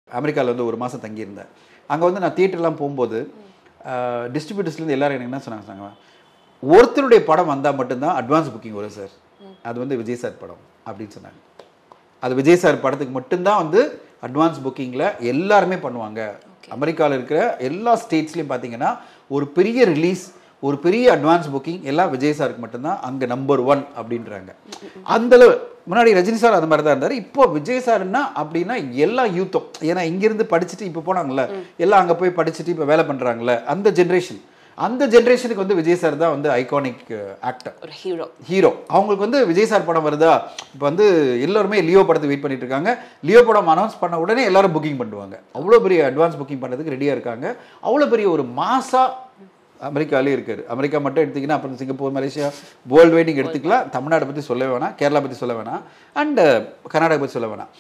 அமெரிக்காவில் வந்து ஒரு மாதம் தங்கியிருந்தேன் அங்கே வந்து நான் தியேட்டர்லாம் போகும்போது டிஸ்ட்ரிபியூட்டர்ஸ்லேருந்து எல்லாரும் எனக்கு என்ன சொன்னாங்க சொன்னாங்க ஒருத்தருடைய படம் வந்தால் மட்டும்தான் அட்வான்ஸ் புக்கிங் வரும் சார் அது வந்து விஜய் சார் படம் அப்படின்னு சொன்னாங்க அது விஜய் சார் படத்துக்கு மட்டும்தான் வந்து அட்வான்ஸ் புக்கிங்கில் எல்லாருமே பண்ணுவாங்க அமெரிக்காவில் இருக்கிற எல்லா ஸ்டேட்ஸ்லையும் பார்த்தீங்கன்னா ஒரு பெரிய ரிலீஸ் ஒரு பெரிய அட்வான்ஸ் புக்கிங் எல்லாம் விஜய் சாருக்கு மட்டும்தான் அங்கே நம்பர் ஒன் அப்படின்றாங்க அந்த அளவு முன்னாடி ரஜினி சார் அந்த மாதிரி தான் இருந்தார் இப்போ விஜய் சார்னா அப்படின்னா எல்லா யூத்தும் ஏன்னா இங்கிருந்து படிச்சுட்டு இப்போ போனாங்கல்ல எல்லாம் அங்கே போய் படிச்சுட்டு இப்போ வேலை பண்ணுறாங்கல்ல அந்த ஜென்ரேஷன் அந்த ஜென்ரேஷனுக்கு வந்து விஜய் சார் தான் வந்து ஐகானிக் ஆக்டர் ஒரு ஹீரோ ஹீரோ அவங்களுக்கு வந்து விஜய் சார் படம் வருதா இப்போ வந்து எல்லாருமே லியோ படத்துக்கு வெயிட் பண்ணிட்டு இருக்காங்க லியோ படம் அனௌன்ஸ் பண்ண உடனே எல்லாரும் புக்கிங் பண்ணுவாங்க அவ்வளோ பெரிய அட்வான்ஸ் புக்கிங் பண்ணுறதுக்கு ரெடியாக இருக்காங்க அவ்வளோ பெரிய ஒரு மாசா அமெரிக்காலே இருக்காரு அமெரிக்கா மட்டும் எடுத்தீங்கன்னா அப்புறம் சிங்கப்பூர் மலேசியா வேர்ல்டு வைட் நீங்கள் எடுத்துக்கலாம் தமிழ்நாடு பற்றி சொல்ல வேணாம் கேரளா பற்றி சொல்ல வேணாம் அண்ட் கர்நாடகா பற்றி சொல்ல வேணாம்